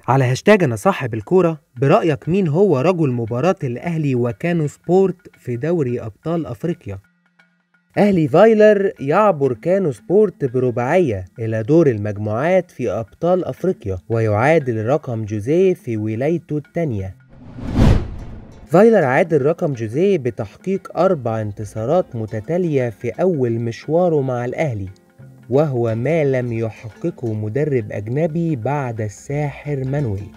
على هاشتاج انا صاحب الكوره برايك مين هو رجل مباراه الاهلي وكانو سبورت في دوري ابطال افريقيا أهلي فايلر يعبر كانو سبورت برباعية إلى دور المجموعات في أبطال أفريقيا ويعادل رقم جوزيه في ولايته الثانية فايلر عادل رقم جوزيه بتحقيق أربع انتصارات متتالية في أول مشواره مع الأهلي وهو ما لم يحققه مدرب أجنبي بعد الساحر مانويل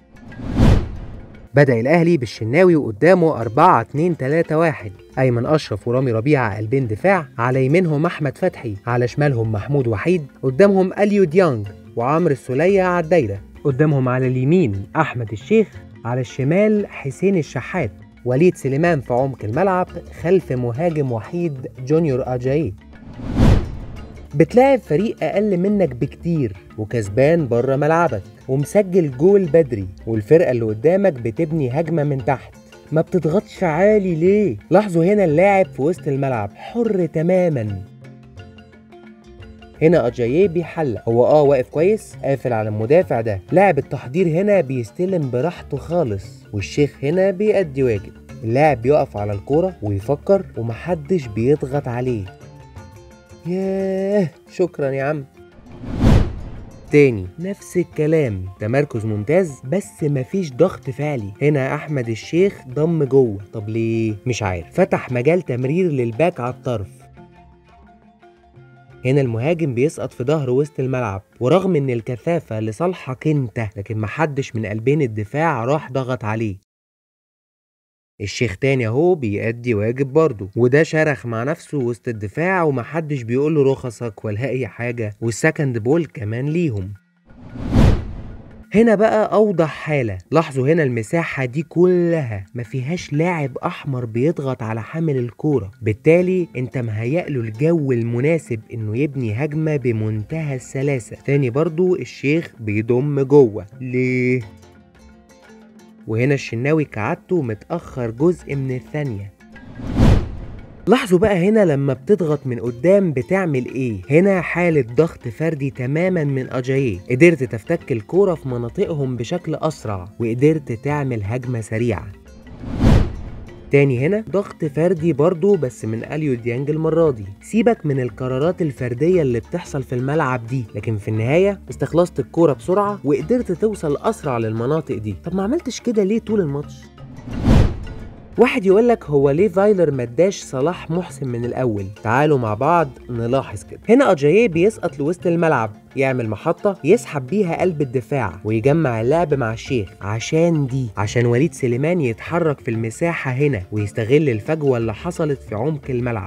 بدأ الأهلي بالشناوي وقدامه 4 2 3 1 أيمن أشرف ورامي ربيعة قلبين دفاع على يمينهم أحمد فتحي على شمالهم محمود وحيد قدامهم أليو ديانج وعمرو السولية على الدايرة قدامهم على اليمين أحمد الشيخ على الشمال حسين الشحات وليد سليمان في عمق الملعب خلف مهاجم وحيد جونيور أجاي بتلاعب فريق أقل منك بكتير وكسبان بره ملعبك ومسجل جول بدري والفرقة اللي قدامك بتبني هجمة من تحت ما بتضغطش عالي ليه؟ لاحظوا هنا اللاعب في وسط الملعب حر تماما هنا اجاييه بيحلق هو اه واقف كويس قافل على المدافع ده لاعب التحضير هنا بيستلم براحته خالص والشيخ هنا بيأدي واجب اللاعب بيقف على الكورة ويفكر ومحدش بيضغط عليه ياه شكرا يا عم تاني نفس الكلام تمركز ممتاز بس مفيش ضغط فعلي هنا احمد الشيخ ضم جوه طب ليه مش عارف فتح مجال تمرير للباك على الطرف هنا المهاجم بيسقط في ظهر وسط الملعب ورغم ان الكثافة لصالحك انت لكن محدش من قلبين الدفاع راح ضغط عليه الشيخ تاني اهو بيأدي واجب برضه وده شرخ مع نفسه وسط الدفاع ومحدش بيقوله رخصك ولا اي حاجة والسكند بول كمان ليهم هنا بقى اوضح حالة لاحظوا هنا المساحة دي كلها ما فيهاش لاعب احمر بيضغط على حامل الكورة بالتالي انت مهيأ له الجو المناسب انه يبني هجمة بمنتهى السلاسة تاني برضو الشيخ بيضم جوه ليه وهنا الشناوي كعادته متأخر جزء من الثانية لاحظوا بقى هنا لما بتضغط من قدام بتعمل ايه هنا حالة ضغط فردي تماما من اجاييه قدرت تفتك الكورة في مناطقهم بشكل اسرع وقدرت تعمل هجمة سريعة تاني هنا ضغط فردي برضه بس من اليو ديانج المرة دي سيبك من القرارات الفردية اللي بتحصل في الملعب دي لكن في النهاية استخلصت الكورة بسرعة وقدرت توصل أسرع للمناطق دي طب ما عملتش كده ليه طول الماتش واحد يقول لك هو ليه فايلر ما اداش صلاح محسن من الاول تعالوا مع بعض نلاحظ كده هنا اجاييه بيسقط لوسط الملعب يعمل محطة يسحب بيها قلب الدفاع ويجمع اللعب مع الشيخ عشان دي عشان وليد سليمان يتحرك في المساحة هنا ويستغل الفجوة اللي حصلت في عمق الملعب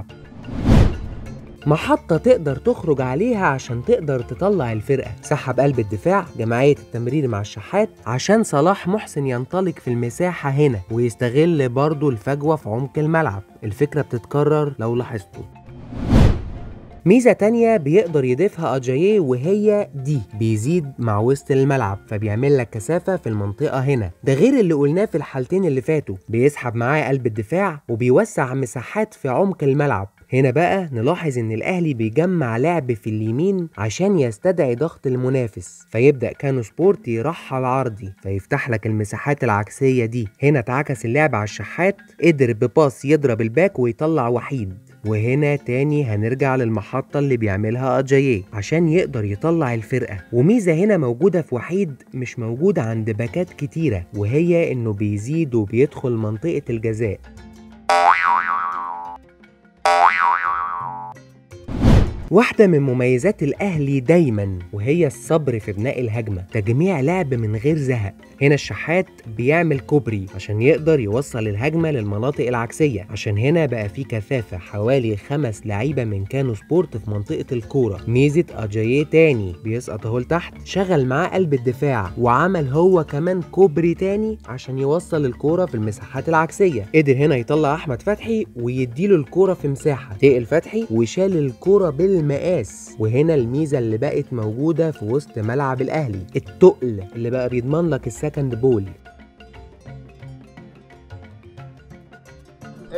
محطة تقدر تخرج عليها عشان تقدر تطلع الفرقة سحب قلب الدفاع جماعية التمرير مع الشحات عشان صلاح محسن ينطلق في المساحة هنا ويستغل برضو الفجوة في عمق الملعب الفكرة بتتكرر لو لاحظتوا ميزة تانية بيقدر يضيفها أجاييه وهي دي بيزيد مع وسط الملعب فبيعمل لك كثافة في المنطقة هنا ده غير اللي قلناه في الحالتين اللي فاتوا بيسحب معاه قلب الدفاع وبيوسع مساحات في عمق الملعب هنا بقى نلاحظ ان الاهلي بيجمع لعب في اليمين عشان يستدعي ضغط المنافس فيبدا كانو سبورت يرحل عرضي فيفتح لك المساحات العكسيه دي هنا اتعكس اللعب على الشحات قدر بباص يضرب الباك ويطلع وحيد وهنا تاني هنرجع للمحطة اللي بيعملها أجاييه عشان يقدر يطلع الفرقة وميزة هنا موجودة في وحيد مش موجودة عند باكات كتيرة وهي إنه بيزيد وبيدخل منطقة الجزاء واحدة من مميزات الأهلي دايما وهي الصبر في بناء الهجمة تجميع لعب من غير زهق هنا الشحات بيعمل كوبري عشان يقدر يوصل الهجمة للمناطق العكسية عشان هنا بقى في كثافة حوالي خمس لعيبة من كانو سبورت في منطقة الكورة ميزة أجاييه تاني بيسقط اهو لتحت شغل معاه قلب الدفاع وعمل هو كمان كوبري تاني عشان يوصل الكورة في المساحات العكسية قدر هنا يطلع أحمد فتحي ويديله الكورة في مساحة تقل فتحي وشال الكورة بالمقاس وهنا الميزة اللي بقت موجودة في وسط ملعب الأهلي التقل اللي بقى بيضمن لك السكند بول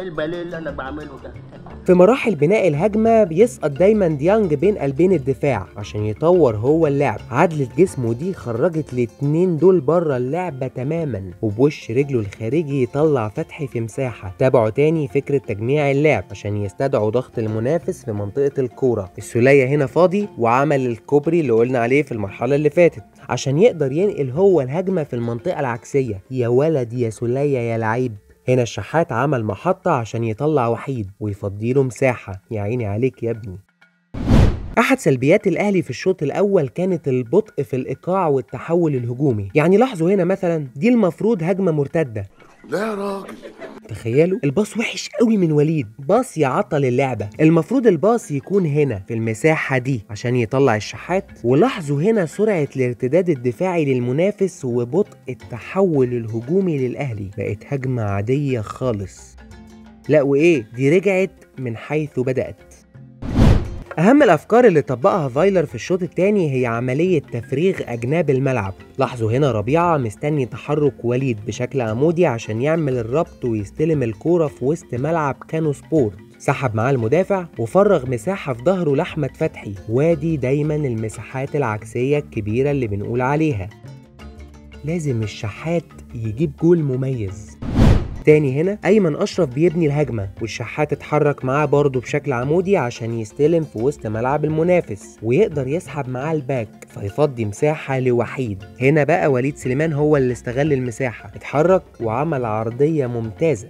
الباليه اللي انا بعمله ده في مراحل بناء الهجمة بيسقط دايما ديانج بين قلبين الدفاع عشان يطور هو اللعب عدلة جسمه دي خرجت الاتنين دول بره اللعبة تماما وبوش رجله الخارجي يطلع فتحي في مساحة تابعوا تاني فكرة تجميع اللعب عشان يستدعوا ضغط المنافس في منطقة الكورة السولية هنا فاضي وعمل الكوبري اللي قلنا عليه في المرحلة اللي فاتت عشان يقدر ينقل هو الهجمة في المنطقة العكسية يا ولد يا سولية يا لعيب هنا الشحات عمل محطة عشان يطلع وحيد ويفضيله مساحة يا عيني عليك يا ابني أحد سلبيات الأهلي في الشوط الأول كانت البطء في الإيقاع والتحول الهجومي يعني لاحظوا هنا مثلا دي المفروض هجمة مرتدة لا يا راجل تخيلوا الباص وحش قوي من وليد باص يعطل اللعبة المفروض الباص يكون هنا في المساحة دي عشان يطلع الشحات ولاحظوا هنا سرعة الارتداد الدفاعي للمنافس وبطء التحول الهجومي للأهلي بقت هجمة عادية خالص لا وإيه دي رجعت من حيث بدأت أهم الأفكار اللي طبقها فايلر في الشوط الثاني هي عملية تفريغ أجناب الملعب لاحظوا هنا ربيعة مستني تحرك وليد بشكل عمودي عشان يعمل الربط ويستلم الكورة في وسط ملعب كانو سبورت سحب معاه المدافع وفرغ مساحة في ظهره لأحمد فتحي وادي دايما المساحات العكسية الكبيرة اللي بنقول عليها لازم الشحات يجيب جول مميز تاني هنا ايمن اشرف بيبني الهجمه والشحات اتحرك معاه برضه بشكل عمودي عشان يستلم في وسط ملعب المنافس ويقدر يسحب معاه الباك فيفضي مساحه لوحيد هنا بقى وليد سليمان هو اللي استغل المساحه اتحرك وعمل عرضيه ممتازه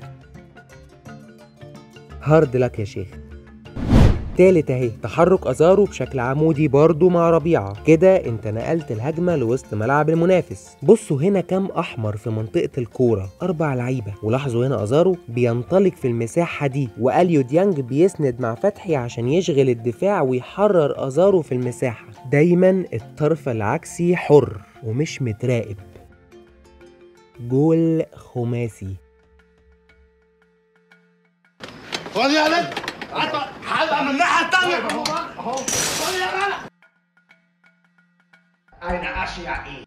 هارد لك يا شيخ تالت اهي تحرك ازارو بشكل عمودي برضو مع ربيعه كده انت نقلت الهجمه لوسط ملعب المنافس بصوا هنا كام احمر في منطقه الكوره اربع لعيبه ولاحظوا هنا ازارو بينطلق في المساحه دي واليو ديانج بيسند مع فتحي عشان يشغل الدفاع ويحرر ازارو في المساحه دايما الطرف العكسي حر ومش متراقب جول خماسي خد يا ولد هبقى من الناحيه الثانيه اهو خد يا ولد اين اشيائي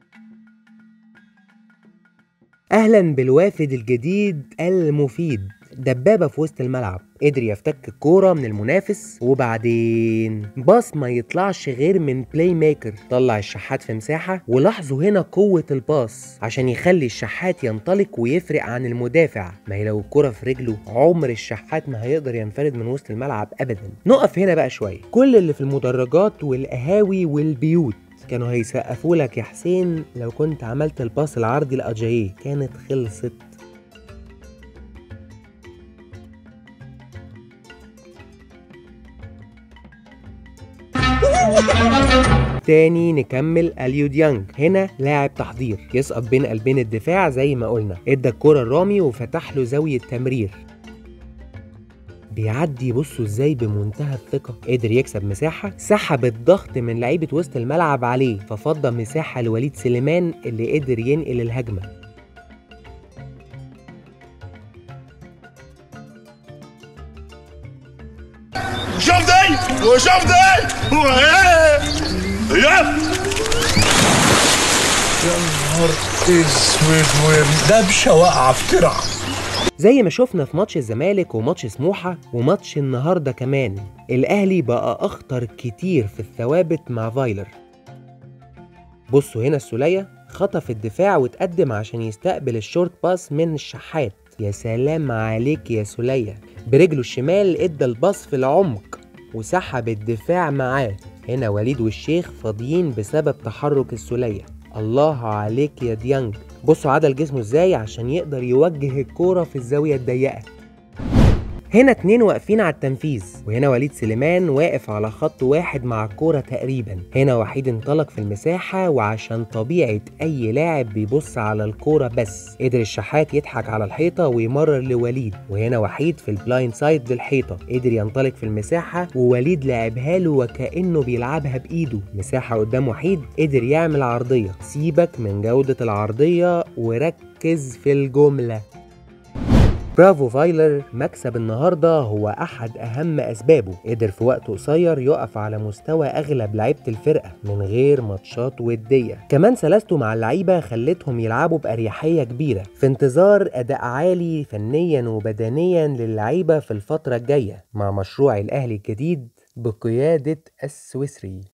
اهلا بالوافد الجديد المفيد دبابة في وسط الملعب قدر يفتك الكورة من المنافس وبعدين باص ما يطلعش غير من بلاي ميكر طلع الشحات في مساحة ولاحظوا هنا قوة الباص عشان يخلي الشحات ينطلق ويفرق عن المدافع ما هي لو الكرة في رجله عمر الشحات ما هيقدر ينفرد من وسط الملعب ابدا نقف هنا بقى شوية كل اللي في المدرجات والقهاوي والبيوت كانوا هيسقفوا لك يا حسين لو كنت عملت الباص العرضي لاجاييه كانت خلصت تاني نكمل اليو ديانج هنا لاعب تحضير يسقط بين قلبين الدفاع زي ما قلنا ادى الكرة الرامي وفتح له زاوية تمرير بيعدي بصوا ازاي بمنتهى الثقة قدر يكسب مساحة سحب الضغط من لعيبة وسط الملعب عليه ففضى مساحة لوليد سليمان اللي قدر ينقل الهجمة شوف دي وشوف دي وإيه؟ يب اسود ودبشه واقعه في ترعه زي ما شفنا في ماتش الزمالك وماتش سموحة وماتش النهاردة كمان الأهلي بقى أخطر كتير في الثوابت مع فايلر بصوا هنا السولية خطف الدفاع وتقدم عشان يستقبل الشورت باس من الشحات يا سلام عليك يا سولية برجله الشمال ادى الباص في العمق وسحب الدفاع معاه هنا وليد والشيخ فاضيين بسبب تحرك السولية الله عليك يا ديانج بصوا عدل جسمه ازاي عشان يقدر يوجه الكورة في الزاوية الضيقة هنا اتنين واقفين على التنفيذ وهنا وليد سليمان واقف على خط واحد مع الكورة تقريبا هنا وحيد انطلق في المساحة وعشان طبيعة أي لاعب بيبص على الكورة بس قدر الشحات يضحك على الحيطة ويمرر لوليد وهنا وحيد في البلايند سايد للحيطة قدر ينطلق في المساحة ووليد لعبها له وكأنه بيلعبها بإيده مساحة قدام وحيد قدر يعمل عرضية سيبك من جودة العرضية وركز في الجملة برافو فايلر مكسب النهارده هو احد اهم اسبابه قدر في وقت قصير يقف على مستوى اغلب لعيبه الفرقه من غير ماتشات وديه كمان سلاسته مع اللعيبه خلتهم يلعبوا باريحيه كبيره في انتظار اداء عالي فنيا وبدنيا للعيبه في الفتره الجايه مع مشروع الاهلي الجديد بقياده السويسري